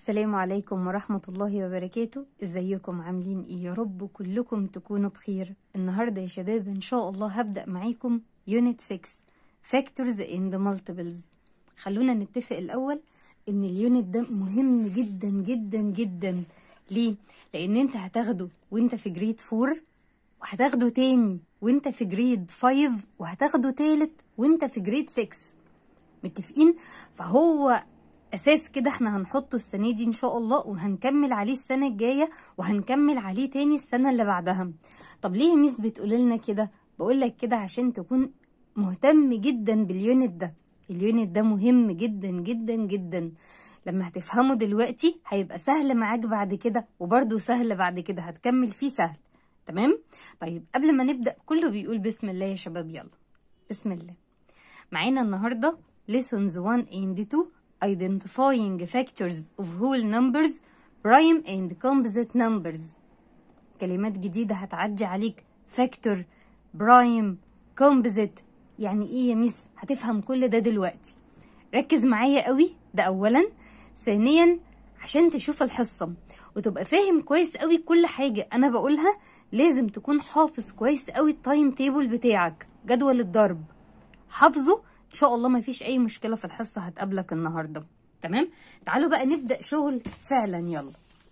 السلام عليكم ورحمة الله وبركاته ازيكم عاملين ايه يا رب كلكم تكونوا بخير النهاردة يا شباب ان شاء الله هبدأ معاكم يونت 6 Factors and Multiples خلونا نتفق الأول ان اليونت ده مهم جدا جدا جدا ليه؟ لأن انت هتاخده وانت في جريد 4 وهتاخده تاني وانت في جريد 5 وهتاخده تالت وانت في جريد 6 متفقين فهو اساس كده احنا هنحطه السنه دي ان شاء الله وهنكمل عليه السنه الجايه وهنكمل عليه تاني السنه اللي بعدها طب ليه ميس بتقول لنا كده بقول لك كده عشان تكون مهتم جدا باليونت ده اليونت ده مهم جدا جدا جدا لما هتفهمه دلوقتي هيبقى سهل معاك بعد كده وبرده سهل بعد كده هتكمل فيه سهل تمام طيب قبل ما نبدا كله بيقول بسم الله يا شباب يلا بسم الله معانا النهارده lessons 1 and 2 identifying factors of whole numbers prime and composite numbers كلمات جديدة هتعدي عليك factor prime composite يعني ايه يا ميس هتفهم كل ده دلوقتي ركز معايا قوي ده اولا ثانيا عشان تشوف الحصة وتبقى فاهم كويس قوي كل حاجة انا بقولها لازم تكون حافظ كويس قوي التايم تيبل بتاعك جدول الضرب حافظه ان شاء الله ما فيش اي مشكله في الحصه هتقابلك النهارده تمام تعالوا بقى نبدا شغل فعلا يلا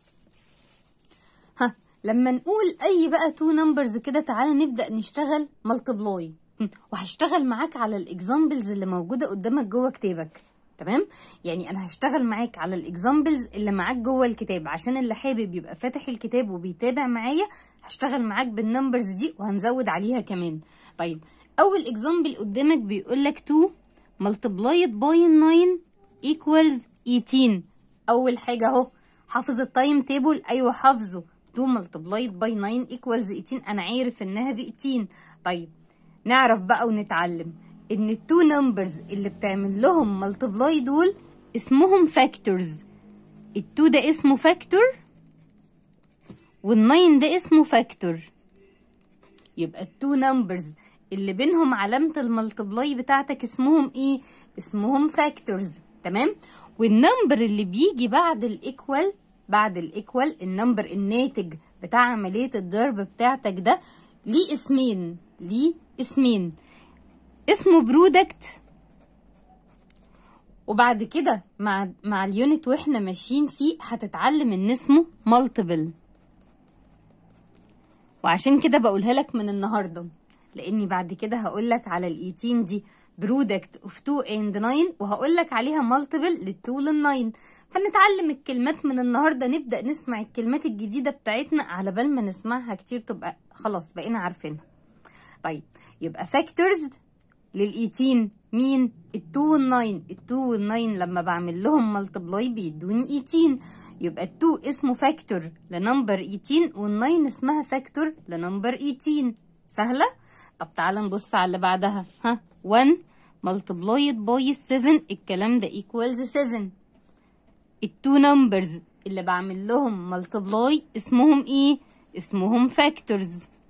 ها لما نقول اي بقى تو نمبرز كده تعالى نبدا نشتغل ملتبلاي وهشتغل معاك على الاكزامبلز اللي موجوده قدامك جوه كتابك تمام يعني انا هشتغل معاك على الاكزامبلز اللي معاك جوه الكتاب عشان اللي حابب يبقى فاتح الكتاب وبيتابع معايا هشتغل معاك بالنمبرز دي وهنزود عليها كمان طيب اول اكزامبل قدامك بيقول لك 2 multiplied by 9 equals 18 اول حاجه اهو حافظ التايم تيبل ايوه حافظه 2 multiplied by 9 equals 18 انا عارف انها ب 18 طيب نعرف بقى ونتعلم ان التو نمبرز اللي بتعمل لهم ملتبلاي دول اسمهم فاكتورز التو ده اسمه فاكتور والناين ده اسمه فاكتور يبقى التو نمبرز اللي بينهم علامة الملتبلاي بتاعتك اسمهم ايه؟ اسمهم فاكتورز تمام؟ والنمبر اللي بيجي بعد الايكوال بعد الايكوال النمبر الناتج بتاع عملية الضرب بتاعتك ده ليه اسمين ليه اسمين اسمه برودكت وبعد كده مع مع اليونت واحنا ماشيين فيه هتتعلم ان اسمه مالتيبل وعشان كده بقولها لك من النهارده لاني بعد كده هقول لك على ال 18 دي برودكت اوف 2 اند 9 وهقول لك عليها مالتيبل لل2 لل9 فنتعلم الكلمات من النهارده نبدا نسمع الكلمات الجديده بتاعتنا على بال ما نسمعها كتير تبقى خلاص بقينا عارفينها طيب يبقى فاكتورز لل 18 مين ال2 وال9 ال2 وال9 لما بعمل لهم مالتيبلاي بيدوني 18 يبقى ال2 اسمه فاكتور لنمبر 18 وال9 اسمها فاكتور لنمبر 18 سهله طب تعالى نبص على اللي بعدها ها 1 multiplied by 7 الكلام ده equals 7 التو نمبرز اللي بعمل لهم multiply اسمهم ايه اسمهم factors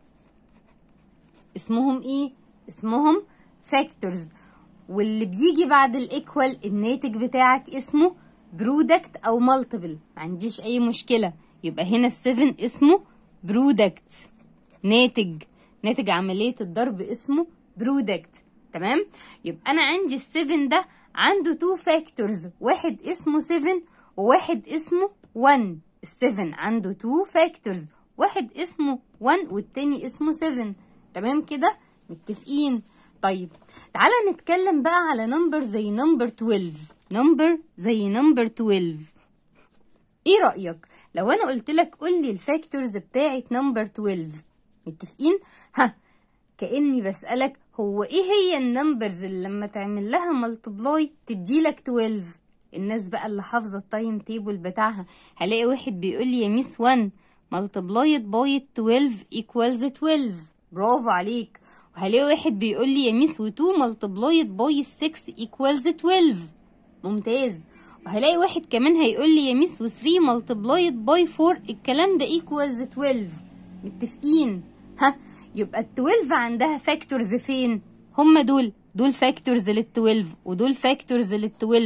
اسمهم ايه اسمهم factors واللي بيجي بعد الايكوال الناتج بتاعك اسمه برودكت او مالتيبل ما عنديش اي مشكله يبقى هنا ال7 اسمه برودكت ناتج ناتج عملية الضرب اسمه برودكت تمام يبقى أنا عندي السفن ده عنده تو فاكتورز واحد اسمه 7 وواحد اسمه 1 السفن عنده تو فاكتورز واحد اسمه 1 والتاني اسمه 7 تمام كده متفقين طيب تعالى نتكلم بقى على نمبر زي نمبر 12 نمبر زي نمبر 12 ايه رأيك لو انا قلت لك قول لي الفاكتورز بتاعت نمبر 12 متفقين ها كاني بسالك هو ايه هي النمبرز اللي لما تعمل لها ملتبلاي تديلك 12 الناس بقى اللي حافظه التايم تيبل بتاعها هلاقي واحد بيقول لي يا ميس 1 ملتبلايد باي 12 ايكوالز 12 برافو عليك وهلاقي واحد بيقول لي يا ميس و2 ملتبلايد باي 6 ايكوالز 12 ممتاز وهلاقي واحد كمان هيقول لي يا ميس و3 ملتبلايد باي 4 الكلام ده ايكوالز 12 متفقين ها يبقى ال 12 عندها فاكتورز فين هم دول دول فاكتورز لل 12 ودول فاكتورز لل 12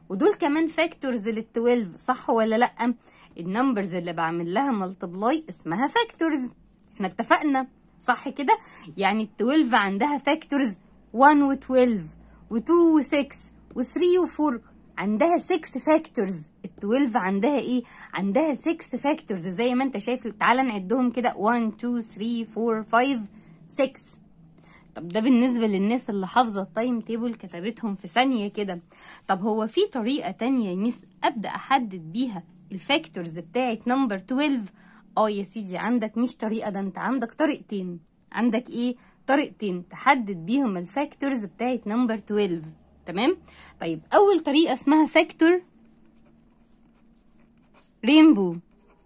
ودول كمان فاكتورز لل 12 صح ولا لا النمبرز اللي بعمل لها ملتبلاي اسمها فاكتورز احنا اتفقنا صح كده يعني ال 12 عندها فاكتورز 1 و 12 و2 و6 و3 و4 عندها 6 فاكتورز ال 12 عندها ايه عندها 6 فاكتورز زي ما انت شايف تعالى نعدهم كده 1 2 3 4 5 6 طب ده بالنسبة للناس اللي حافظة التايم تيبل كتبتهم في ثانية كده طب هو في طريقة تانية يا ميس أبدأ أحدد بيها الفاكتورز بتاعت نمبر 12 اه يا سيدي عندك مش طريقة ده انت عندك طريقتين عندك ايه طريقتين تحدد بيهم الفاكتورز بتاعت نمبر 12 تمام طيب اول طريقة اسمها فاكتور رينبو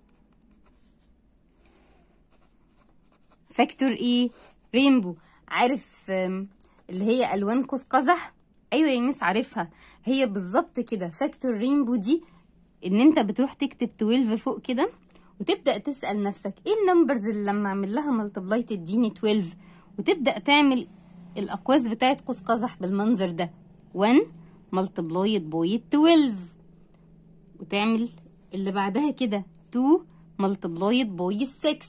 فاكتور ايه رينبو عارف اللي هي الوان قوس قزح ايوه يا ميس عارفها هي بالظبط كده فاكتور رينبو دي ان انت بتروح تكتب 12 فوق كده وتبدا تسال نفسك ايه النمبرز اللي لما اعمل لها ملتبلاي تديني 12 وتبدا تعمل الاقواس بتاعت قوس قزح بالمنظر ده 1 ملتبلايد باي 12 وتعمل اللي بعدها كده 2 ملتبلايد باي 6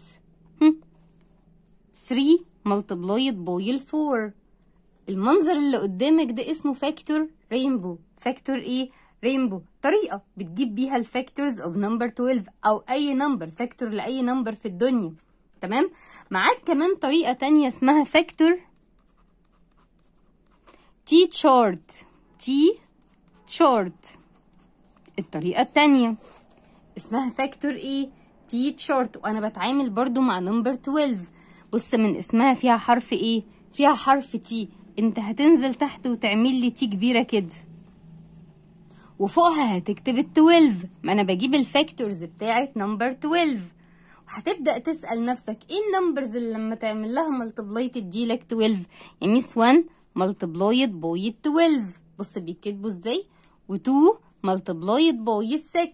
3 ملتبلايد باي 4 المنظر اللي قدامك ده اسمه فاكتور رينبو فاكتور ايه رينبو طريقة بتجيب بيها الفاكتورز اوف نمبر 12 او اي نمبر فاكتور لاي نمبر في الدنيا تمام معاك كمان طريقة تانية اسمها فاكتور تي تشارت تي تشارت الطريقة التانية اسمها فاكتور ايه تي تشارت وانا بتعامل برضو مع نمبر 12 بص من اسمها فيها حرف ايه فيها حرف تي انت هتنزل تحت وتعمل لي تي كبيرة كده وفوقها هتكتب ال 12 ما انا بجيب الفاكتورز بتاعت نمبر 12 وهتبدا تسال نفسك ايه النمبرز اللي لما تعمل لها ملتبلاي تديلك 12 يا ميس 1 ملتبلايد باي 12 بص بيتكتبوا ازاي و2 ملتبلايد باي 6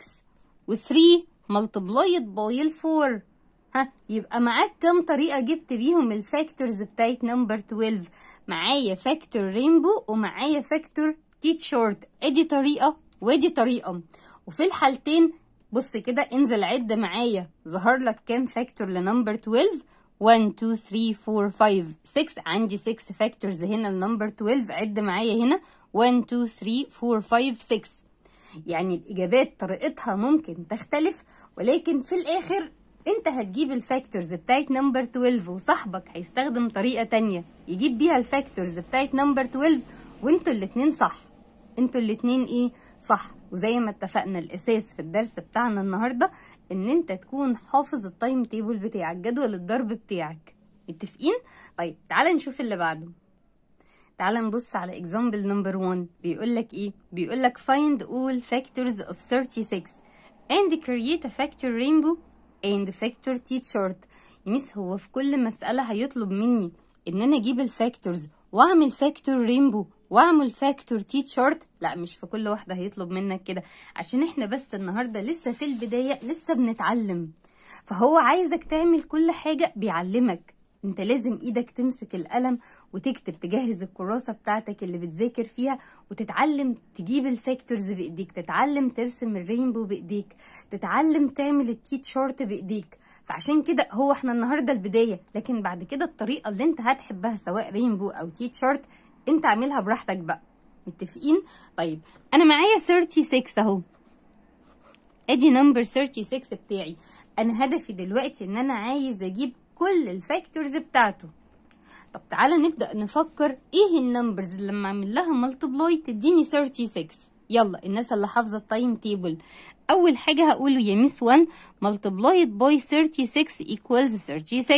و3 ملتبلايد باي 4 ها يبقى معاك كام طريقة جبت بيهم الفاكتورز بتاعت نمبر 12 معايا فاكتور رينبو ومعايا فاكتور تيت شورت ادي طريقة وادي طريقة وفي الحالتين بص كده انزل عد معايا ظهر لك كام فاكتور لنمبر 12 1 2 3 4 5 6 عندي 6 فاكتورز هنا لنمبر 12 عد معايا هنا 1 2 3 4 5 6 يعني الإجابات طريقتها ممكن تختلف ولكن في الآخر انت هتجيب الفاكتورز بتاعت نمبر 12 وصاحبك هيستخدم طريقة تانية يجيب بيها الفاكتورز بتاعت نمبر 12 وانتوا الاتنين صح انتوا الاتنين ايه صح وزي ما اتفقنا الاساس في الدرس بتاعنا النهارده ان انت تكون حافظ التايم تيبل بتاعك جدول الضرب بتاعك متفقين طيب تعالى نشوف اللي بعده تعالى نبص على example number 1 بيقول لك ايه بيقول لك find all factors of 36 and create a factor rainbow and factor t chart يمس هو في كل مسألة هيطلب مني ان انا اجيب الفاكتورز واعمل فاكتور رينبو واعمل فاكتور تي تشارت لا مش في كل واحده هيطلب منك كده عشان احنا بس النهارده لسه في البدايه لسه بنتعلم فهو عايزك تعمل كل حاجه بيعلمك انت لازم ايدك تمسك القلم وتكتب تجهز الكراسه بتاعتك اللي بتذاكر فيها وتتعلم تجيب الفاكتورز بايديك تتعلم ترسم الرينبو بايديك تتعلم تعمل التي تشارت بايديك فعشان كده هو احنا النهارده البدايه لكن بعد كده الطريقه اللي انت هتحبها سواء رينبو او تي تشارت انت اعملها براحتك بقى متفقين طيب انا معايا 36 اهو ادي نمبر 36 بتاعي انا هدفي دلوقتي ان انا عايز اجيب كل الفاكتورز بتاعته طب تعالى نبدا نفكر ايه النمبرز اللي لما اعمل لها ملتبلاي تديني 36 يلا الناس اللي حافظه التايم تيبل اول حاجه هقوله يا ميس 1 ملتبلايد باي 36 ايكوالز 36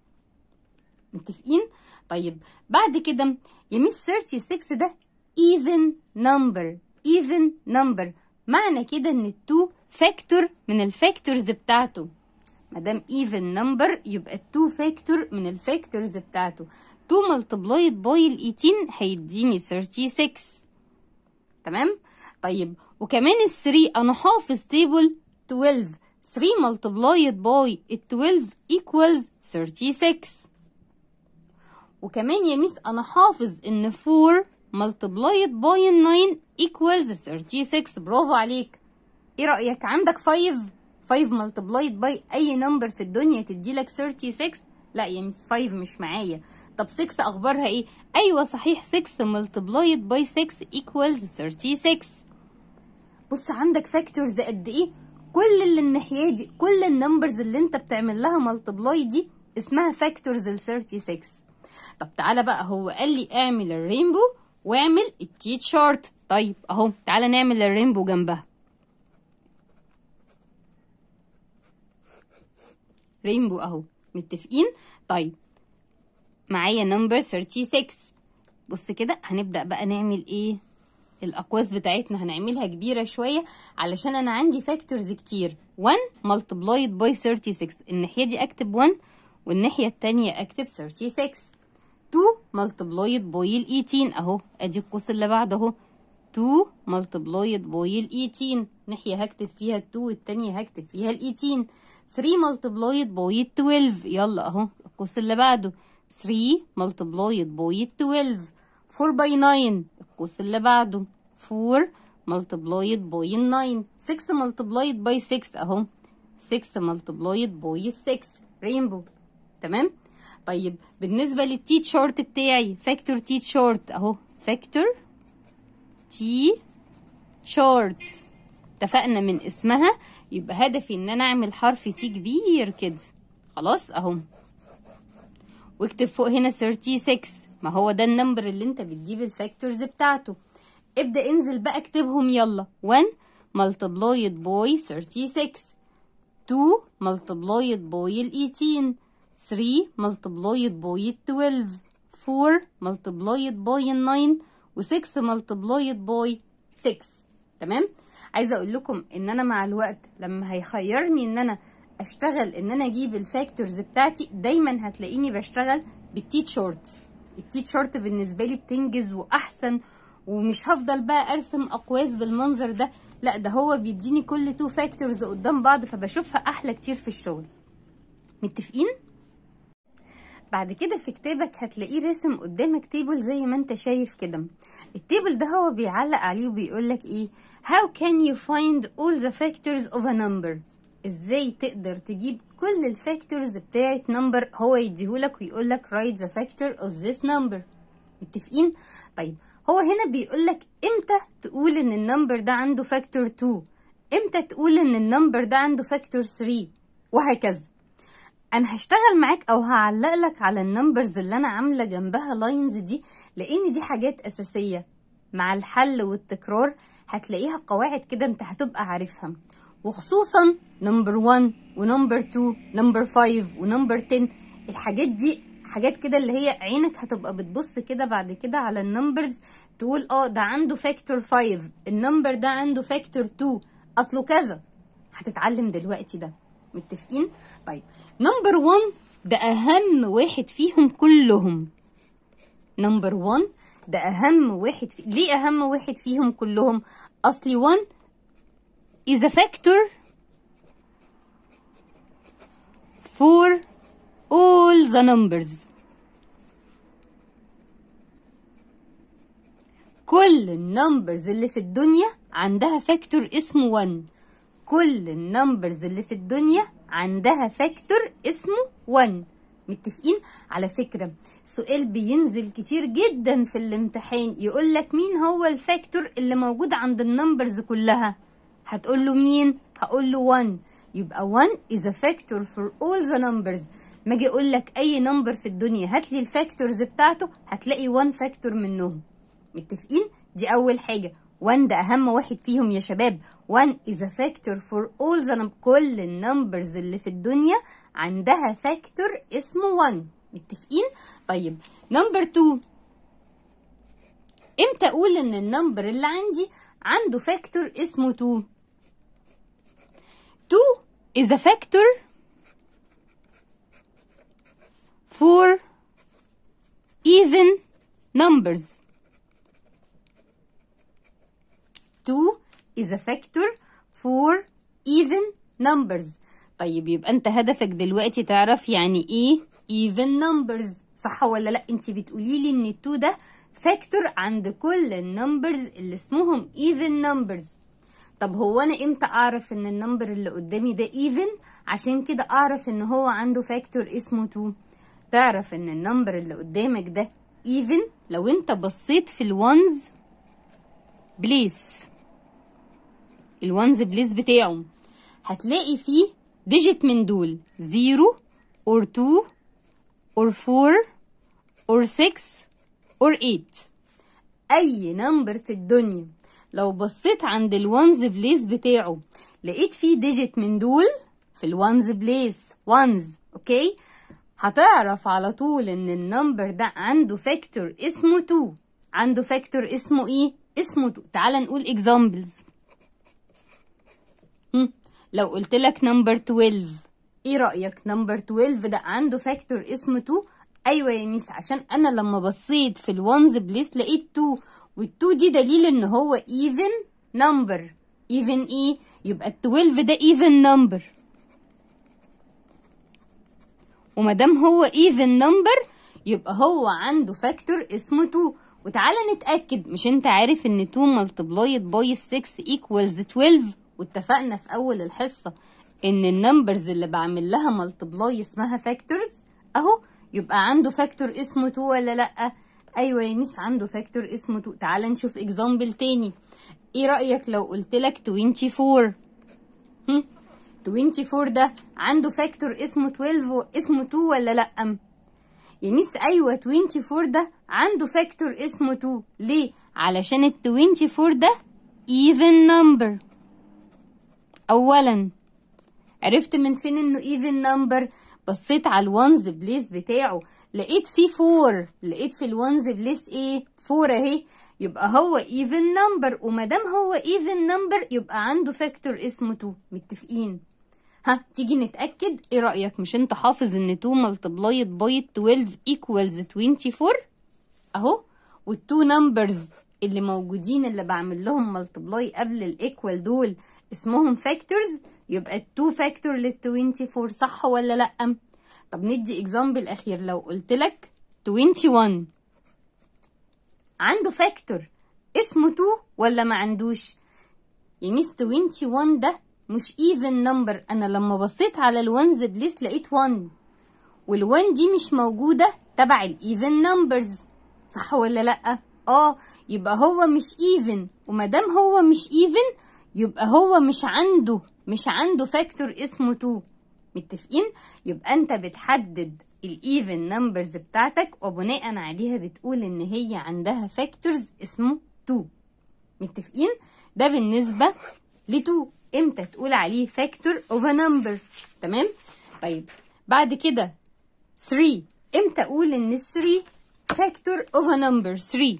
متفقين طيب بعد كده يا ميس 36 ده even number even number معنى كده ان التو فاكتور من الفاكتورز بتاعته مادام even number يبقى التو فاكتور من الفاكتورز بتاعته 2 ملتبلايد باي ال 18 هيديني 36 تمام طيب وكمان ال 3 انا حافظ تيبل 12 3 ملتبلايد باي ال 12 equals 36 وكمان يا ميس انا حافظ ان 4 multiplied by 9 equals 36 برافو عليك ايه رأيك عندك 5 5 multiplied by اي نمبر في الدنيا تدي لك 36 لا يا مس 5 مش معايا طب 6 اخبارها ايه ايوه صحيح 6 multiplied by 6 equals 36 بص عندك فاكتورز قد ايه كل اللي الناحيه دي كل النمبرز اللي انت بتعمل لها ملتبلاي دي اسمها فاكتورز ال 36 طب تعالى بقى هو قال لي اعمل الرينبو واعمل التي تشارت طيب اهو تعالى نعمل الرينبو جنبها رينبو اهو متفقين طيب معايا نمبر 36 بص كده هنبدأ بقى نعمل ايه الاقواس بتاعتنا هنعملها كبيره شويه علشان انا عندي فاكتورز كتير 1 multiplied by 36 الناحيه دي اكتب 1 والناحيه التانية اكتب 36 2 multiplied by ال 18 اهو ادي القوس اللي بعده اهو 2 multiplied by ال 18 ناحيه هكتب فيها 2 والتانية هكتب فيها ال 18 3 multiplied by 12 يلا اهو القوس اللي بعده 3 multiplied by 12 4 by 9 القوس اللي بعده 4 multiplied by 9 6 multiplied by 6 اهو 6 multiplied by 6 رينبو تمام طيب بالنسبة للتي شورت بتاعي فاكتور تي شورت اهو فاكتور تي شورت اتفقنا من اسمها يبقى هدفي ان انا اعمل حرف تي كبير كده خلاص اهو واكتب فوق هنا 36 ما هو ده النمبر اللي انت بتجيب الفاكتورز بتاعته ابدأ انزل بقى اكتبهم يلا 1 multiplied by 36 2 multiplied by ال 18 3 multiplied by 12 4 multiplied by 9 و6 multiplied by 6 تمام عايزه اقول لكم ان انا مع الوقت لما هيخيرني ان انا اشتغل ان انا اجيب الفاكتورز بتاعتي دايما هتلاقيني بشتغل بالتي شورت التي شورت بالنسبه لي بتنجز واحسن ومش هفضل بقى ارسم اقواس بالمنظر ده لا ده هو بيديني كل تو فاكتورز قدام بعض فبشوفها احلى كتير في الشغل متفقين بعد كده في كتابك هتلاقيه رسم قدامك تيبل زي ما انت شايف كده التيبل ده هو بيعلق عليه وبيقول لك ايه how can you find all the factors of a number ازاي تقدر تجيب كل الفاكتورز بتاعت نمبر هو يديهولك ويقول لك write the factor of this number متفقين طيب هو هنا بيقول لك امتى تقول ان النمبر ده عنده فاكتور 2 امتى تقول ان النمبر ده عنده فاكتور 3 وهكذا انا هشتغل معاك او هعلق لك على النمبرز اللي انا عامله جنبها لاينز دي لان دي حاجات اساسيه مع الحل والتكرار هتلاقيها قواعد كده انت هتبقى عارفها وخصوصا نمبر 1 ونمبر 2 نمبر 5 ونمبر 10 الحاجات دي حاجات كده اللي هي عينك هتبقى بتبص كده بعد كده على النمبرز تقول اه ده عنده فاكتور 5 النمبر ده عنده فاكتور 2 اصله كذا هتتعلم دلوقتي ده متفقين طيب نمبر 1 ده اهم واحد فيهم كلهم نمبر 1 ده اهم واحد في... ليه اهم واحد فيهم كلهم اصلي 1 is a factor for all the numbers كل النمبرز اللي في الدنيا عندها فاكتور اسمه 1 كل النمبرز اللي في الدنيا عندها فاكتور اسمه 1 متفقين على فكرة سؤال بينزل كتير جدا في الامتحان يقول لك مين هو الفاكتور اللي موجود عند النمبرز كلها هتقول له مين هقول له 1 يبقى 1 is a factor for all the numbers ما اجي اقول لك اي نمبر في الدنيا هات لي الفاكتورز بتاعته هتلاقي 1 فاكتور منهم متفقين دي اول حاجه 1 ده اهم واحد فيهم يا شباب 1 is a factor for all the num- كل النمبرز اللي في الدنيا عندها فاكتور اسمه 1 متفقين طيب نمبر 2 امتى اقول ان النمبر اللي عندي عنده فاكتور اسمه 2 2 is a factor for even numbers 2 is a factor for even numbers طيب يبقى انت هدفك دلوقتي تعرف يعني ايه even numbers صح ولا لا انت بتقولي لي ان ال2 ده فاكتور عند كل النمبرز اللي اسمهم even numbers طب هو انا امتى اعرف ان النمبر اللي قدامي ده even عشان كده اعرف ان هو عنده فاكتور اسمه 2 تعرف ان النمبر اللي قدامك ده even لو انت بصيت في الوانز بليس الوانز بليس بتاعه هتلاقي فيه ديجيت من دول 0 or 2 or 4 or 6 or 8 اي نمبر في الدنيا لو بصيت عند الوانز بليس بتاعه لقيت فيه ديجيت من دول في الوانز بليس وانز اوكي هتعرف على طول ان النمبر ده عنده فاكتور اسمه 2 عنده فاكتور اسمه ايه اسمه 2 تعال نقول اكزامبلز لو قلت لك نمبر 12 ايه رايك نمبر 12 ده عنده فاكتور اسمه 2 ايوه يا ميس عشان انا لما بصيت في الوانز بليس لقيت 2 وال2 دي دليل ان هو even number even ايه يبقى ال 12 ده even number ومادام هو even number يبقى هو عنده فاكتور اسمه 2 وتعالى نتأكد مش انت عارف ان 2 multiplied by 6 equals 12 واتفقنا في اول الحصة ان النمبرز اللي بعمل لها ملتبلاي اسمها فاكتورز اهو يبقى عنده فاكتور اسمه 2 ولا لا ايوه يا ميس عنده فاكتور اسمه 2 تعال نشوف اكزامبل تاني ايه رايك لو قلت لك 24 هم 24 ده عنده فاكتور اسمه 12 اسمه 2 ولا لا يا ميس ايوه 24 ده عنده فاكتور اسمه 2 ليه علشان ال 24 ده even number اولا عرفت من فين انه even number بصيت على الوانز بليس بتاعه لقيت فيه 4 لقيت في الوانز بليس ايه 4 اهي يبقى هو even number ومادام هو even number يبقى عنده فاكتور اسمه 2 متفقين ها تيجي نتأكد ايه رأيك مش انت حافظ ان 2 multiplied by 12 equals 24 اهو والتو نمبرز اللي موجودين اللي بعمل لهم ملتبلاي قبل الايكوال دول اسمهم فاكتورز يبقى التو فاكتور لل 24 صح ولا لا طب ندي اكزامبل اخير لو قلت لك 21 عنده فاكتور اسمه 2 ولا ما عندوش يا ميس 21 ده مش even number انا لما بصيت على الوانز بليس لقيت 1 وال1 دي مش موجوده تبع الايفن نمبرز صح ولا لا اه يبقى هو مش even ومادام هو مش even يبقى هو مش عنده مش عنده فاكتور اسمه 2 متفقين يبقى انت بتحدد الايفن نمبرز بتاعتك وبناء عليها بتقول ان هي عندها فاكتورز اسمه 2 متفقين ده بالنسبه ل 2 امتى تقول عليه فاكتور اوف ا نمبر تمام طيب بعد كده 3 امتى اقول ان 3 فاكتور اوف ا نمبر 3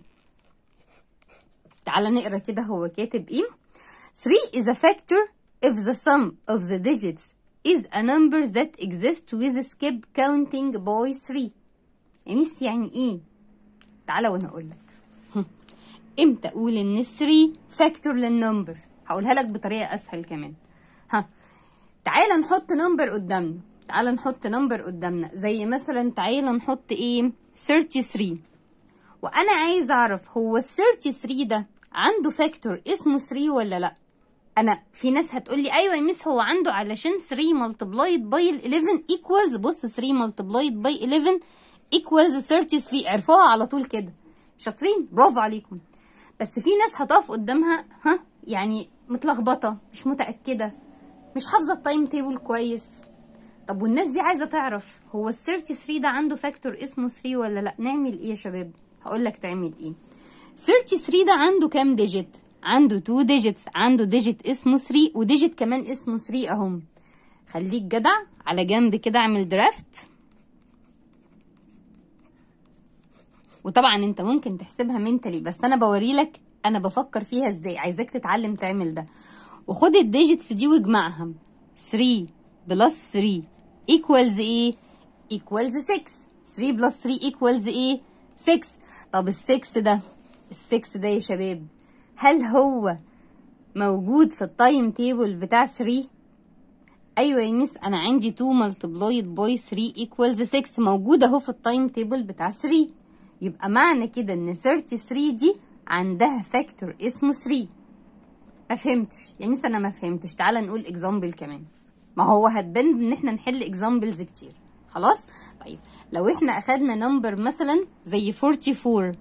تعال نقرا كده هو كاتب ايه 3 is a factor if the sum of the digits is a number that exists with skip counting by 3 ميس يعني ايه تعالى وانا اقول لك امتى اقول ان 3 فاكتور للنمبر هقولها لك بطريقه اسهل كمان ها تعالى نحط نمبر قدامنا تعالى نحط نمبر قدامنا زي مثلا تعالى نحط ايه 33 وانا عايز اعرف هو ال 33 ده عنده فاكتور اسمه 3 ولا لا انا في ناس هتقول لي ايوه يا ميس هو عنده علشان 3 ملتبلايد باي ال 11 ايكوالز بص 3 ملتبلايد باي 11 ايكوالز 33 عرفوها على طول كده شاطرين برافو عليكم بس في ناس هتقف قدامها ها يعني متلخبطه مش متاكده مش حافظه التايم تيبل كويس طب والناس دي عايزه تعرف هو ال 33 ده عنده فاكتور اسمه 3 ولا لا نعمل ايه يا شباب هقول لك تعمل ايه 33 ده عنده كام ديجيت عنده 2 ديجيتس عنده ديجيت اسمه 3 وديجيت كمان اسمه 3 اهم خليك جدع على جنب كده اعمل درافت وطبعا انت ممكن تحسبها منتلي بس انا بوري لك انا بفكر فيها ازاي عايزاك تتعلم تعمل ده وخد الديجيتس دي واجمعها 3 بلس 3 equals ايه equals 6 3 بلس 3 equals ايه 6 طب ال 6 ده ال 6 ده يا شباب هل هو موجود في التايم تيبل بتاع 3 ايوه يا ميس انا عندي 2 ملتبلايد باي 3 equals 6 موجود اهو في التايم تيبل بتاع 3 يبقى معنى كده ان 33 دي عندها فاكتور اسمه 3 ما فهمتش يا ميس انا ما فهمتش تعالى نقول اكزامبل كمان ما هو هتبان ان احنا نحل اكزامبلز كتير خلاص طيب لو احنا اخدنا نمبر مثلا زي 44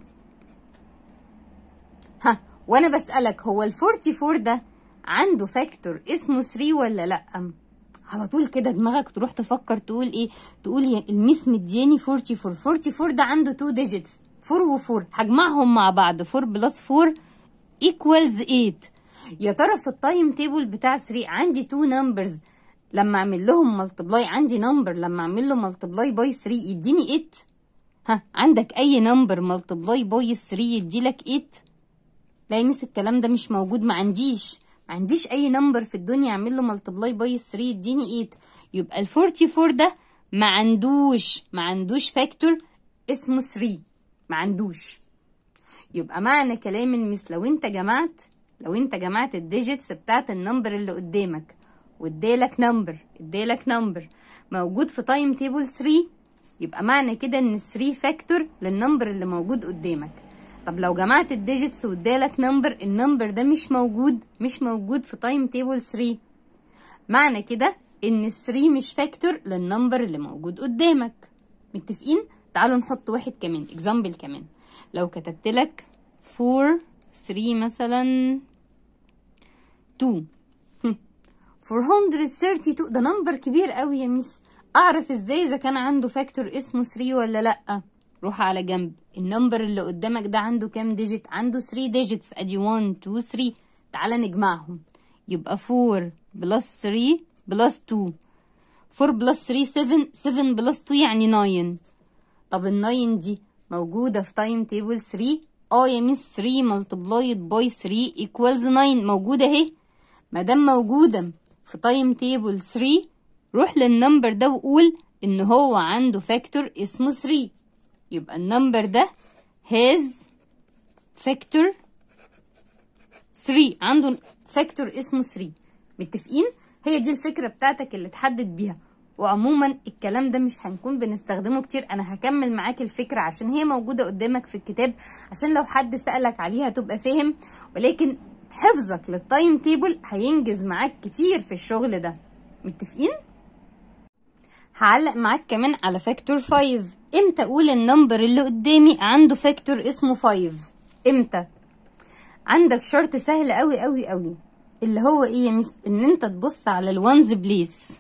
ها وانا بسألك هو ال 44 ده عنده فاكتور اسمه 3 ولا لا على طول كده دماغك تروح تفكر تقول ايه تقول يا الميس مدياني 44 44 ده عنده 2 ديجيتس 4 و4 هجمعهم مع بعض 4 بلس 4 equals 8 يا ترى في التايم تيبل بتاع 3 عندي 2 نمبرز لما اعمل لهم ملتبلاي عندي نمبر لما اعمل له ملتبلاي باي 3 يديني 8 ها عندك اي نمبر ملتبلاي باي 3 يديلك 8 لا يا ميس الكلام ده مش موجود ما عنديش ما عنديش اي نمبر في الدنيا اعمل له ملتبلاي باي 3 يديني 8 يبقى ال 44 ده ما عندوش ما عندوش فاكتور اسمه 3 ما عندوش يبقى معنى كلام المس لو انت جمعت لو انت جمعت الديجيتس بتاعت النمبر اللي قدامك وادالك نمبر ادالك نمبر موجود في تايم تيبل 3 يبقى معنى كده ان 3 فاكتور للنمبر اللي موجود قدامك طب لو جمعت الديجيتس وادالك نمبر النمبر ده مش موجود مش موجود في تايم تيبل 3 معنى كده ان 3 مش فاكتور للنمبر اللي موجود قدامك متفقين تعالوا نحط واحد كمان اكزامبل كمان لو كتبت لك 4 3 مثلا 2 432 ده نمبر كبير قوي يا ميس اعرف ازاي اذا كان عنده فاكتور اسمه 3 ولا لا روح على جنب النمبر اللي قدامك ده عنده كام ديجيت عنده 3 ديجيتس ادي 1 2 3 تعالى نجمعهم يبقى 4 بلس 3 بلس 2 4 بلس 3 7 7 بلس 2 يعني 9 طب ال 9 دي موجودة في تايم تيبل 3 اه يا ميس 3 ملتبلايد باي 3 ايكوالز 9 موجودة اهي ما دام موجودة في تايم تيبل 3 روح للنمبر ده وقول ان هو عنده فاكتور اسمه 3 يبقى النمبر ده has فاكتور 3 عنده فاكتور اسمه 3 متفقين هي دي الفكرة بتاعتك اللي تحدد بيها وعموما الكلام ده مش هنكون بنستخدمه كتير انا هكمل معاك الفكرة عشان هي موجودة قدامك في الكتاب عشان لو حد سألك عليها تبقى فاهم ولكن حفظك للتايم تيبل هينجز معاك كتير في الشغل ده متفقين؟ هعلق معاك كمان على فاكتور 5 امتى اقول النمبر اللي قدامي عنده فاكتور اسمه 5 امتى عندك شرط سهل قوي قوي قوي اللي هو ايه يا مس ان انت تبص على الوانز بليس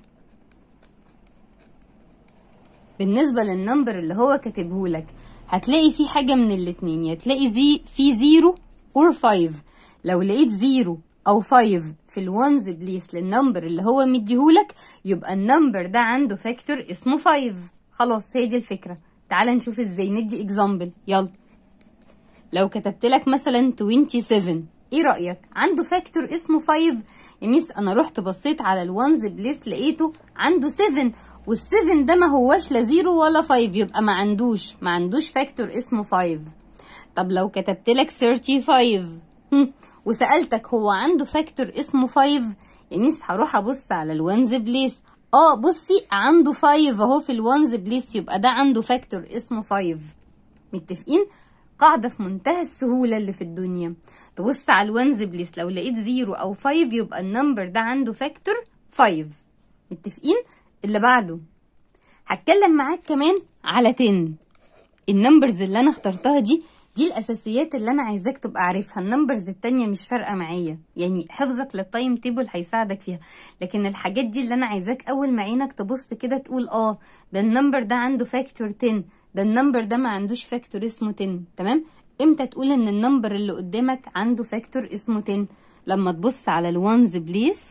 بالنسبه للنمبر اللي هو كاتبهولك هتلاقي فيه حاجه من الاتنين يا تلاقي زي في زيرو اور 5 لو لقيت زيرو او 5 في الوانز بليس للنمبر اللي هو مديهولك يبقى النمبر ده عنده فاكتور اسمه 5 خلاص هي دي الفكره تعال نشوف ازاي ندي اكزامبل يلا لو كتبت لك مثلا 27 ايه رايك عنده فاكتور اسمه 5 يا ميس انا رحت بصيت على الوانز بليس لقيته عنده 7 وال7 ده ما هواش لا 0 ولا 5 يبقى ما عندوش ما عندوش فاكتور اسمه 5 طب لو كتبت لك 35 هم، وسالتك هو عنده فاكتور اسمه 5 يا ميس هروح ابص على الوانز بليس اه بصي عنده 5 اهو في الوانز بليس يبقى ده عنده فاكتور اسمه 5 متفقين قاعدة في منتهى السهولة اللي في الدنيا تبص على الوانز بليس لو لقيت 0 او 5 يبقى النمبر ده عنده فاكتور 5 متفقين اللي بعده هتكلم معاك كمان على 10 النمبرز اللي انا اخترتها دي دي الاساسيات اللي انا عايزاك تبقى عارفها النمبرز التانية مش فارقه معايا يعني حفظك للتايم تيبل هيساعدك فيها لكن الحاجات دي اللي انا عايزاك اول ما عينك تبص كده تقول اه ده النمبر ده عنده فاكتور 10 ده النمبر ده ما عندوش فاكتور اسمه 10 تمام امتى تقول ان النمبر اللي قدامك عنده فاكتور اسمه 10 لما تبص على الوانز بليس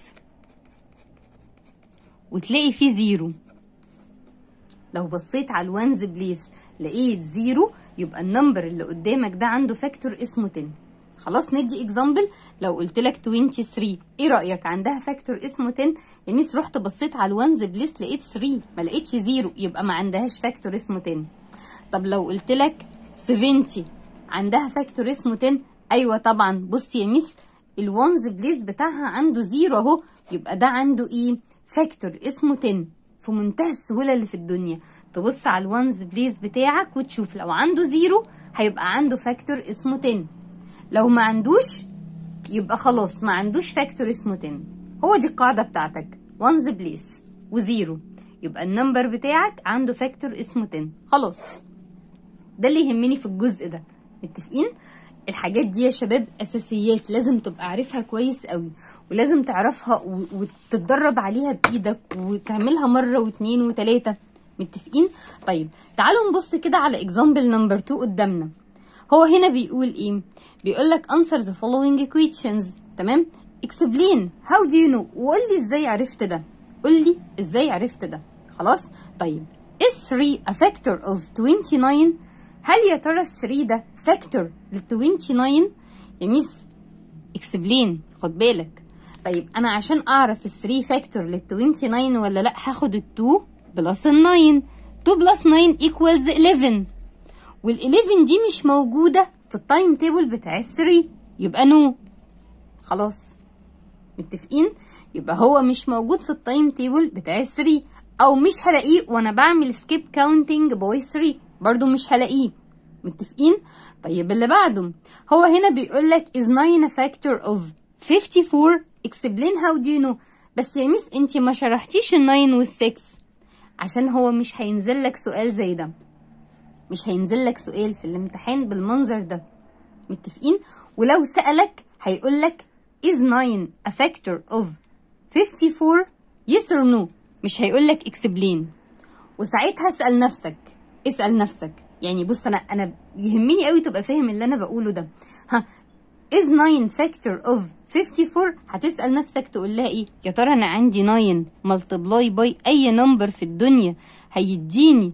وتلاقي فيه زيرو لو بصيت على الوانز بليس لقيت زيرو يبقى النمبر اللي قدامك ده عنده فاكتور اسمه 10 خلاص ندي اكزامبل لو قلت لك 23 ايه رايك عندها فاكتور اسمه 10 يا ميس رحت بصيت على الوانز بليس لقيت 3 ما لقيتش زيرو يبقى ما عندهاش فاكتور اسمه 10 طب لو قلت لك 70 عندها فاكتور اسمه 10 ايوه طبعا بصي يا ميس الوانز بليس بتاعها عنده زيرو اهو يبقى ده عنده ايه فاكتور اسمه 10 في منتهى السهوله اللي في الدنيا تبص على الوانز بليس بتاعك وتشوف لو عنده زيرو هيبقى عنده فاكتور اسمه 10 لو ما عندوش يبقى خلاص ما عندوش فاكتور اسمه 10 هو دي القاعدة بتاعتك وانز بليس وزيرو يبقى النمبر بتاعك عنده فاكتور اسمه 10 خلاص ده اللي يهمني في الجزء ده متفقين الحاجات دي يا شباب اساسيات لازم تبقى عارفها كويس قوي ولازم تعرفها و- وتتدرب عليها بايدك وتعملها مره واتنين وتلاته متفقين طيب تعالوا نبص كده على اكزامبل نمبر 2 قدامنا هو هنا بيقول ايه بيقول لك answer the following questions تمام explain how do you know وقول لي ازاي عرفت ده قول لي ازاي عرفت ده خلاص طيب is 3 a factor of 29 هل يا ترى ال 3 ده فاكتور لل 29 يا ميس اكسبلين خد بالك طيب انا عشان اعرف ال 3 فاكتور لل 29 ولا لا هاخد ال 2 بلس ال 9 2 بلس 9 ايكوالز 11 وال 11 دي مش موجوده في التايم تيبل بتاع ال 3 يبقى نو خلاص متفقين يبقى هو مش موجود في التايم تيبل بتاع ال 3 او مش هلاقيه وانا بعمل سكيب كاونتنج باي 3 برضو مش هلاقيه متفقين طيب اللي بعده هو هنا بيقول لك is 9 a factor of 54 explain how do you know بس يا ميس انت ما شرحتيش ال 9 وال 6 عشان هو مش هينزل لك سؤال زي ده مش هينزل لك سؤال في الامتحان بالمنظر ده متفقين ولو سألك هيقول لك is 9 a factor of 54 yes or no مش هيقول لك explain وساعتها اسأل نفسك اسأل نفسك يعني بص انا انا يهمني قوي تبقى فاهم اللي انا بقوله ده ها is 9 factor of 54 هتسأل نفسك تقول لها ايه يا ترى انا عندي 9 multiply by اي نمبر في الدنيا هيديني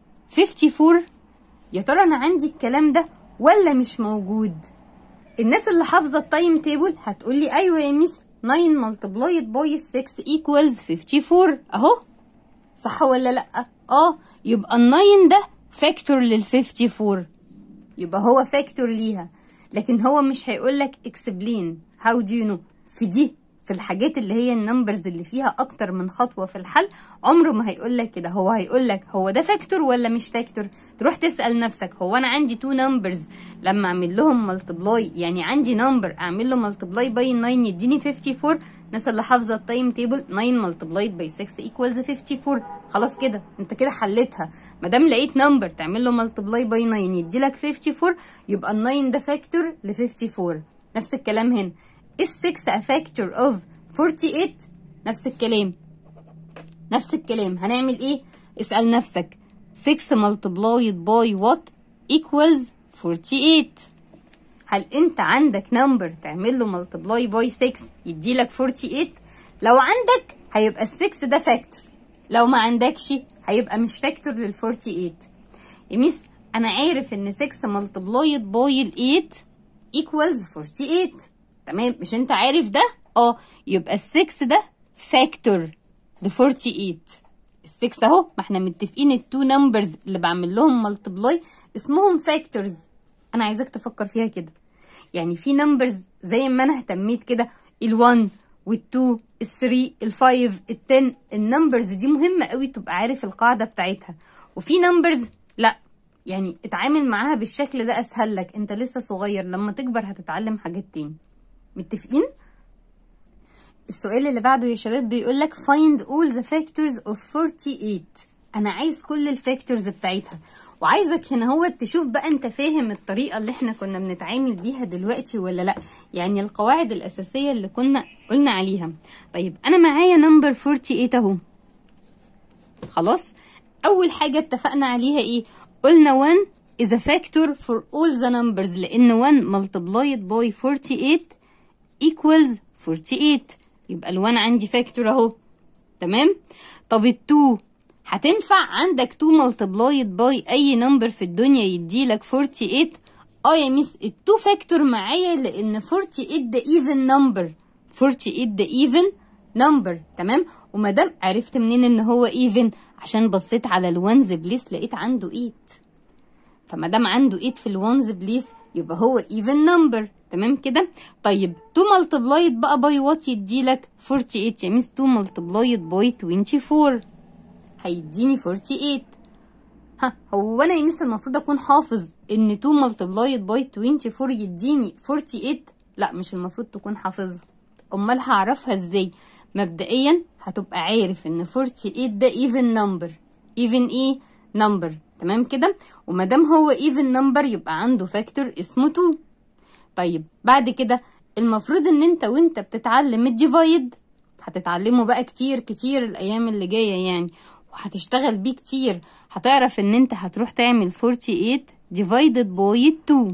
54 يا ترى انا عندي الكلام ده ولا مش موجود الناس اللي حافظه التايم تيبل هتقول لي ايوه يا ميس 9 multiplied by 6 equals 54 اهو صح ولا لا اه يبقى ال 9 ده فاكتور لل 54 يبقى هو فاكتور ليها لكن هو مش هيقول لك explain how do you know في دي في الحاجات اللي هي النمبرز اللي فيها اكتر من خطوه في الحل عمره ما هيقول لك كده هو هيقول لك هو ده فاكتور ولا مش فاكتور تروح تسال نفسك هو انا عندي تو نمبرز لما اعمل لهم ملتبلاي يعني عندي نمبر اعمل له ملتبلاي باي 9 يديني 54 الناس اللي حافظه التايم تيبل 9 ملتبلايد باي 6 ايكوالز 54 خلاص كده انت كده حليتها ما دام لقيت نمبر تعمل له ملتبلاي باي 9 يدي لك 54 يبقى ال 9 ده فاكتور ل 54 نفس الكلام هنا is 6 a factor of 48 نفس الكلام نفس الكلام هنعمل ايه اسأل نفسك 6 multiplied by what equals 48 هل انت عندك نمبر تعمل له ملتبلاي باي 6 يدي لك 48 لو عندك هيبقى ال 6 ده فاكتور لو ما عندكش هيبقى مش فاكتور لل 48 يا ميس انا عارف ان 6 ملتبلايد باي ال 8 equals 48 تمام مش انت عارف ده اه يبقى ال 6 ده فاكتور ل 48 ال 6 اهو ما احنا متفقين التو نمبرز اللي بعمل لهم ملتبلاي اسمهم فاكتورز انا عايزاك تفكر فيها كده يعني في نمبرز زي ما انا اهتميت كده ال1 وال2 ال3 ال5 ال10 النمبرز دي مهمه قوي تبقى عارف القاعده بتاعتها وفي نمبرز لا يعني اتعامل معاها بالشكل ده اسهل لك انت لسه صغير لما تكبر هتتعلم حاجات تاني متفقين السؤال اللي بعده يا شباب بيقول لك find all the factors of 48 انا عايز كل الفاكتورز بتاعتها وعايزك هنا هو تشوف بقى انت فاهم الطريقه اللي احنا كنا بنتعامل بيها دلوقتي ولا لا يعني القواعد الاساسيه اللي كنا قلنا عليها طيب انا معايا نمبر 48 اهو خلاص اول حاجه اتفقنا عليها ايه قلنا 1 is a factor for all the numbers لان 1 multiplied by 48 equals 48 يبقى ال1 عندي فاكتور اهو تمام طب ال2 هتنفع عندك 2 ملتبلايد باي اي نمبر في الدنيا يديلك 48 اه يا ميس ال2 فاكتور معايا لان 48 ده ايفن نمبر 48 ده ايفن نمبر تمام وما دام عرفت منين ان هو ايفن عشان بصيت على الوانز بليس لقيت عنده 8 فما دام عنده 8 في الوانز بليس يبقى هو ايفن نمبر تمام كده طيب 2 ملتبلايد بقى باي وات يديلك 48 يا ميس 2 ملتبلايد باي 24 هيديني 48 ها هو انا يا مس المفروض اكون حافظ ان 2 ملتبلايد باي 24 يديني 48 لا مش المفروض تكون حافظها امال هعرفها ازاي مبدئيا هتبقى عارف ان 48 ده even number even ايه number تمام كده ومادام هو even number يبقى عنده فاكتور اسمه 2 طيب بعد كده المفروض ان انت وانت بتتعلم الديفايد هتتعلمه بقى كتير كتير الايام اللي جايه يعني وهتشتغل بيه كتير هتعرف ان انت هتروح تعمل 48 divided by 2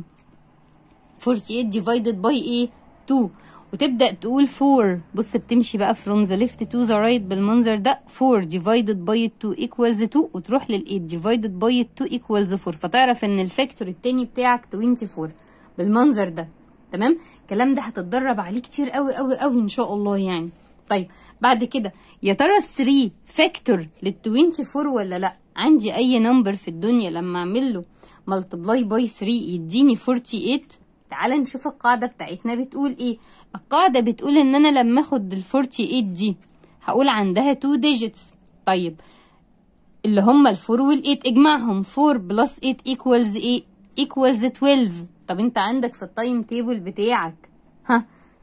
48 divided by ايه 2 وتبدأ تقول 4 بص بتمشي بقى from the left to the right بالمنظر ده 4 divided by 2 equals 2 وتروح لل 8 divided by 2 equals 4 فتعرف ان الفاكتور التاني بتاعك 24 بالمنظر ده تمام الكلام ده هتتدرب عليه كتير قوي قوي قوي ان شاء الله يعني طيب بعد كده يا ترى ال 3 فاكتور لل 24 ولا لا عندي اي نمبر في الدنيا لما اعمل له ملتبلاي باي 3 يديني 48 تعال نشوف القاعدة بتاعتنا بتقول ايه القاعدة بتقول ان انا لما اخد ال 48 دي هقول عندها 2 digits طيب اللي هما ال 4 وال 8 اجمعهم 4 بلس 8 equals ايه equals 12 طب انت عندك في التايم تيبل بتاعك ها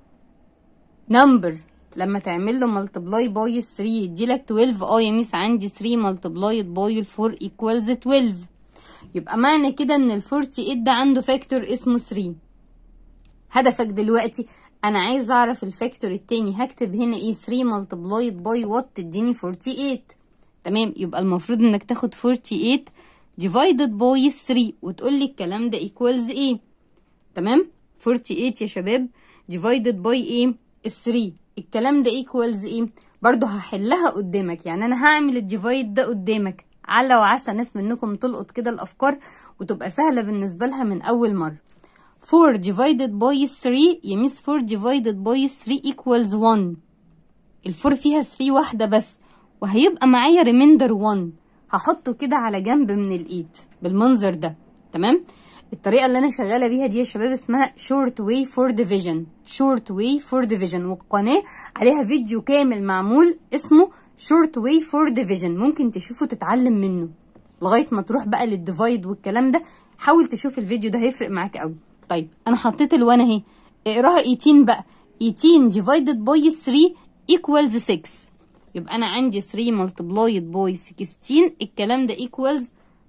نمبر لما تعمل له ملتبلاي باي 3 يديلك 12 اه يا ميس عندي 3 ملتبلايد باي 4 equals 12 يبقى معنى كده ان ال 48 ده عنده فاكتور اسمه 3 هدفك دلوقتي انا عايز اعرف الفاكتور التاني هكتب هنا ايه 3 ملتبلايد باي وات تديني 48 تمام يبقى المفروض انك تاخد 48 divided باي 3 وتقول لي الكلام ده equals ايه تمام 48 يا شباب divided باي ايه 3 الكلام ده equals ايه برضو هحلها قدامك يعني انا هعمل الديفايد ده قدامك على وعسى ناس منكم تلقط كده الافكار وتبقى سهله بالنسبه لها من اول مره 4 divided by 3 يميس 4 divided by 3 equals 1 الفور فيها 3 واحدة بس وهيبقى معايا ريميندر 1 هحطه كده على جنب من الايد بالمنظر ده تمام الطريقة اللي أنا شغالة بيها دي يا شباب اسمها short way for division short way for division والقناة عليها فيديو كامل معمول اسمه short way for division ممكن تشوفه تتعلم منه لغاية ما تروح بقى للديفايد والكلام ده حاول تشوف الفيديو ده هيفرق معاك قوي طيب انا حطيت الوان اهي اقراها 18 بقى 18 divided by 3 equals 6 يبقى انا عندي 3 multiplied by 16 الكلام ده equals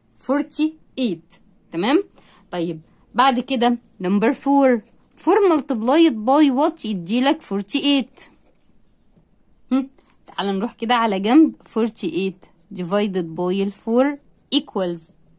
48 تمام طيب بعد كده نمبر 4 4 multiplied by what يديلك 48 هم؟ تعال نروح كده على جنب 48 divided by ال 4 equals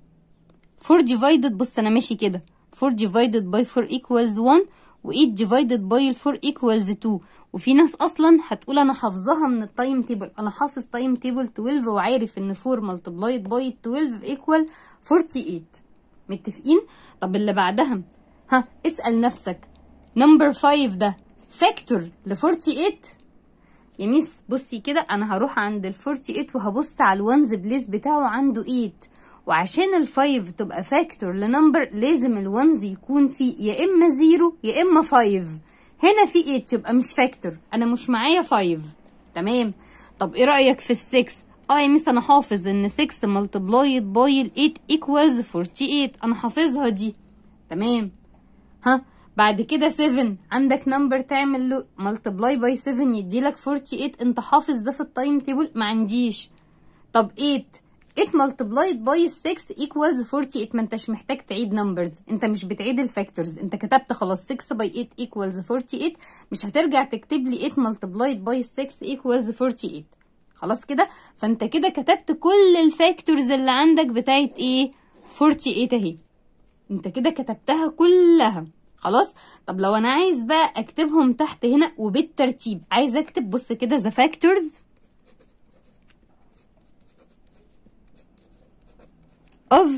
4 divided بص انا ماشي كده 4 divided by 4 equals 1 و 8 divided by 4 equals 2 وفي ناس اصلا هتقول انا حافظاها من التايم تيبل انا حافظ تايم تيبل 12 وعارف ان 4 multiplied by 12 equal 48 متفقين طب اللي بعدها ها اسال نفسك نمبر 5 ده فاكتور ل 48 يا ميس بصي كده انا هروح عند ال 48 وهبص على الونز بليس بتاعه عنده 8 وعشان الفايف تبقى فاكتور لنمبر لازم الونز يكون فيه يا اما زيرو يا اما فايف هنا في 8 يبقى مش فاكتور انا مش معايا فايف تمام طب ايه رايك في السكس اه يا ميس انا حافظ ان 6 ملتبلايد باي ال 8 ايكوالز 48 انا حافظها دي تمام ها بعد كده 7 عندك نمبر تعمل له ملتبلاي باي 7 يديلك 48 انت حافظ ده في التايم تيبل ما عنديش طب 8 8 multiplied by 6 equals 48 ما انتش محتاج تعيد نمبرز انت مش بتعيد الفاكتورز انت كتبت خلاص 6 by 8 equals 48 مش هترجع تكتب لي 8 multiplied by 6 equals 48 خلاص كده فانت كده كتبت كل الفاكتورز اللي عندك بتاعت ايه 48 اهي انت كده كتبتها كلها خلاص طب لو انا عايز بقى اكتبهم تحت هنا وبالترتيب عايز اكتب بص كده the factors of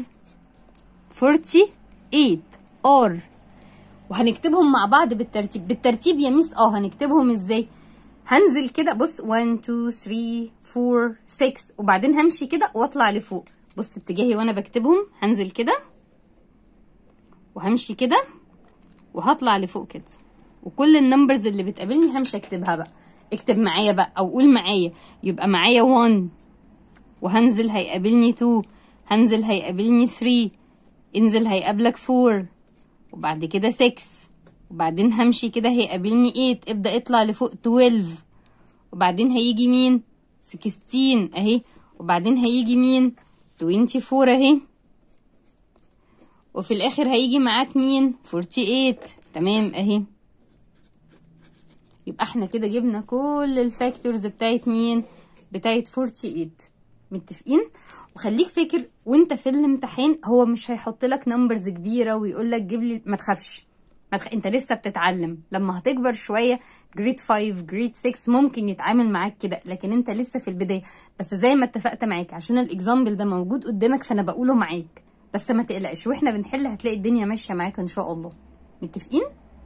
48 or وهنكتبهم مع بعض بالترتيب بالترتيب يا ميس اه هنكتبهم ازاي هنزل كده بص 1 2 3 4 6 وبعدين همشي كده واطلع لفوق بص اتجاهي وانا بكتبهم هنزل كده وهمشي كده وهطلع لفوق كده وكل النمبرز اللي بتقابلني همشي اكتبها بقى اكتب معايا بقى او قول معايا يبقى معايا 1 وهنزل هيقابلني 2 هنزل هيقابلني 3 انزل هيقابلك 4 وبعد كده 6 وبعدين همشي كده هيقابلني 8 ابدأ اطلع لفوق 12 وبعدين هيجي مين 16 اهي وبعدين هيجي مين 24 اهي وفي الاخر هيجي معاك مين 48 تمام اهي يبقى احنا كده جبنا كل الفاكتورز بتاعت مين بتاعت 48 متفقين وخليك فاكر وانت في الامتحان هو مش هيحط لك نمبرز كبيره ويقول لك جيب لي ما تخافش ما تخ... انت لسه بتتعلم لما هتكبر شويه جريد 5 جريد 6 ممكن يتعامل معاك كده لكن انت لسه في البدايه بس زي ما اتفقت معاك عشان الاكزامبل ده موجود قدامك فانا بقوله معاك بس ما تقلقش واحنا بنحل هتلاقي الدنيا ماشيه معاك ان شاء الله متفقين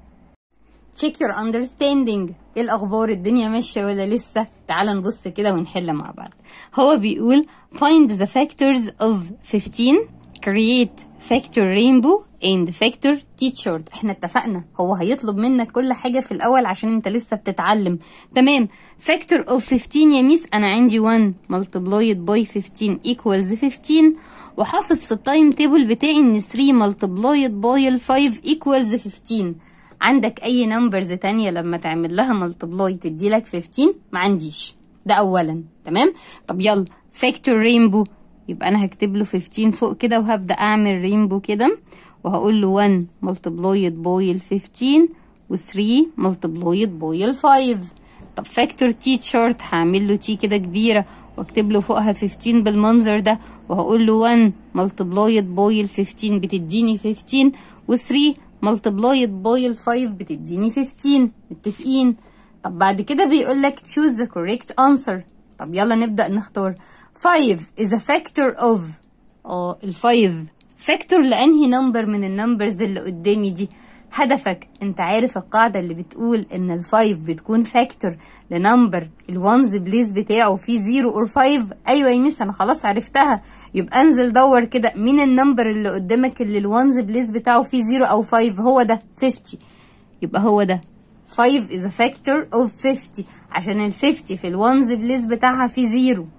check your understanding ايه الاخبار الدنيا ماشيه ولا لسه تعال نبص كده ونحل مع بعض هو بيقول find the factors of 15 create factor rainbow and factor t-shirt احنا اتفقنا هو هيطلب منك كل حاجه في الاول عشان انت لسه بتتعلم تمام factor of 15 يا ميس انا عندي 1 multiplied by 15 equals 15 وحافظ في التايم تيبل بتاعي ان 3 multiplied by 5 equals 15 عندك اي نمبرز تانية لما تعمل لها ملتبلاي تدي لك 15 ما عنديش ده اولا تمام طب يلا فاكتور رينبو يبقى انا هكتب له 15 فوق كده وهبدا اعمل رينبو كده وهقول له 1 ملتبلايد باي ال 15 و3 ملتبلايد باي ال 5 طب فاكتور تي تشارت هعمل له تي كده كبيره واكتب له فوقها 15 بالمنظر ده وهقول له 1 ملتبلايد باي ال 15 بتديني 15 و3 ملتبلايد باي ال 5 بتديني 15 متفقين طب بعد كده بيقول لك choose the correct answer طب يلا نبدأ نختار 5 is a factor of اه ال 5 factor لأنهي نمبر من النمبرز اللي قدامي دي هدفك انت عارف القاعدة اللي بتقول ان ال 5 بتكون فاكتور لنمبر الوانز بليس بتاعه فيه 0 اور 5 ايوه يا ميس انا خلاص عرفتها يبقى انزل دور كده مين النمبر اللي قدامك اللي الوانز بليس بتاعه فيه 0 او 5 هو ده 50 يبقى هو ده 5 is a factor of 50 عشان ال 50 في الوانز بليس بتاعها فيه 0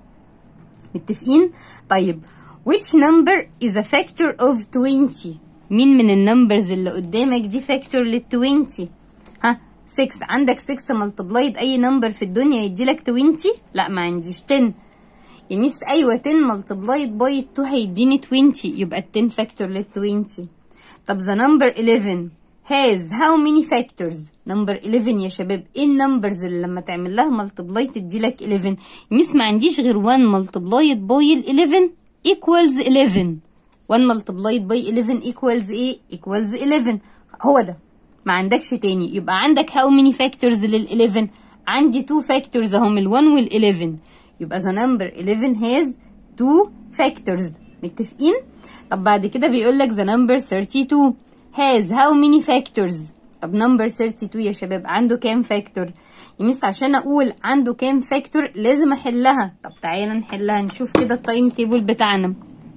متفقين طيب which number is a factor of 20 مين من النمبرز اللي قدامك دي فاكتور لل 20 ها 6 عندك 6 ملتبلايد اي نمبر في الدنيا يديلك 20 لا ما عنديش 10 يا ميس ايوه 10 ملتبلايد باي 2 هيديني 20 يبقى ال 10 فاكتور لل 20 طب the number 11 has how many factors نمبر 11 يا شباب ايه النمبرز اللي لما تعمل لها ملتبلاي تديلك 11 يا ميس ما عنديش غير 1 ملتبلايد باي ال 11 equals 11 1 multiplied by 11 equals ايه equals 11 هو ده ما عندكش تاني يبقى عندك how many factors لل 11 عندي 2 factors اهم ال 1 وال 11 يبقى the number 11 has 2 factors متفقين طب بعد كده بيقول لك the number 32 has how many factors طب number 32 يا شباب عنده كام فاكتور يمس عشان اقول عنده كام فاكتور لازم احلها طب تعالى نحلها نشوف كده التايم تيبل بتاعنا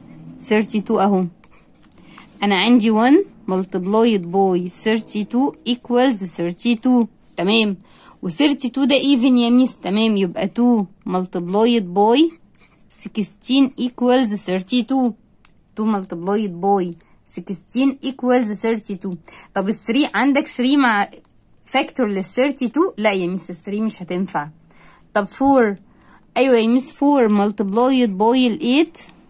32 اهو انا عندي 1 multiplied by 32 equals 32 تمام و 32 ده even يا ميس تمام يبقى 2 multiplied by 16 equals 32 2 multiplied by 16 equals 32 طب ال 3 عندك 3 مع فاكتور لل 32 لا يا ميس ال 3 مش هتنفع طب 4 ايوه يا ميس 4 multiplied by ال 8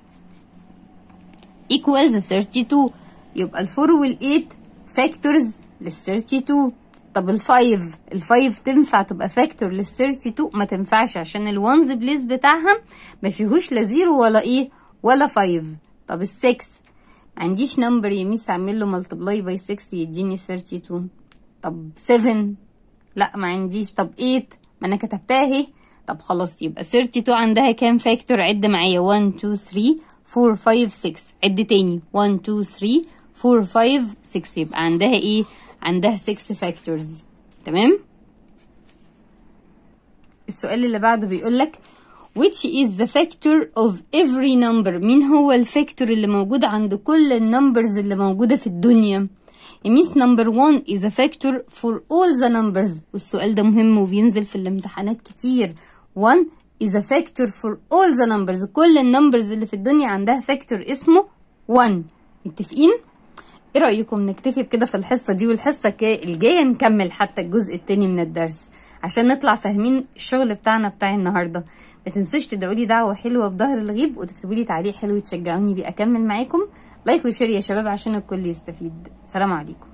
equals 32 يبقى ال 4 وال 8 فاكتورز لل 32 طب ال 5 ال 5 تنفع تبقى فاكتور لل 32 ما تنفعش عشان الوانز بليس بتاعها ما فيهوش لا 0 ولا ايه ولا 5 طب ال 6 ما عنديش نمبر يا ميس اعمل له ملتبلاي باي 6 يديني 32 طب 7 لا ما عنديش طب 8 ما انا كتبتها اهي طب خلاص يبقى 32 عندها كام فاكتور عد معايا 1 2 3 4 5 6 عد تاني 1 2 3 4 5 6 يبقى عندها ايه عندها 6 فاكتورز تمام السؤال اللي بعده بيقول لك which is the factor of every number مين هو الفاكتور اللي موجود عند كل النمبرز اللي موجودة في الدنيا يميس number 1 is a factor for all the numbers والسؤال ده مهم وبينزل في الامتحانات كتير 1 is a factor for all the numbers كل النمبرز اللي في الدنيا عندها فاكتور اسمه 1 متفقين ايه رأيكم نكتفي بكده في الحصة دي والحصة الجاية نكمل حتى الجزء التاني من الدرس عشان نطلع فاهمين الشغل بتاعنا بتاع النهارده ما تنسوش تدعوا لي دعوه حلوه بظهر الغيب وتكتبوا لي تعليق حلو تشجعوني بيه اكمل معاكم لايك وشير يا شباب عشان الكل يستفيد سلام عليكم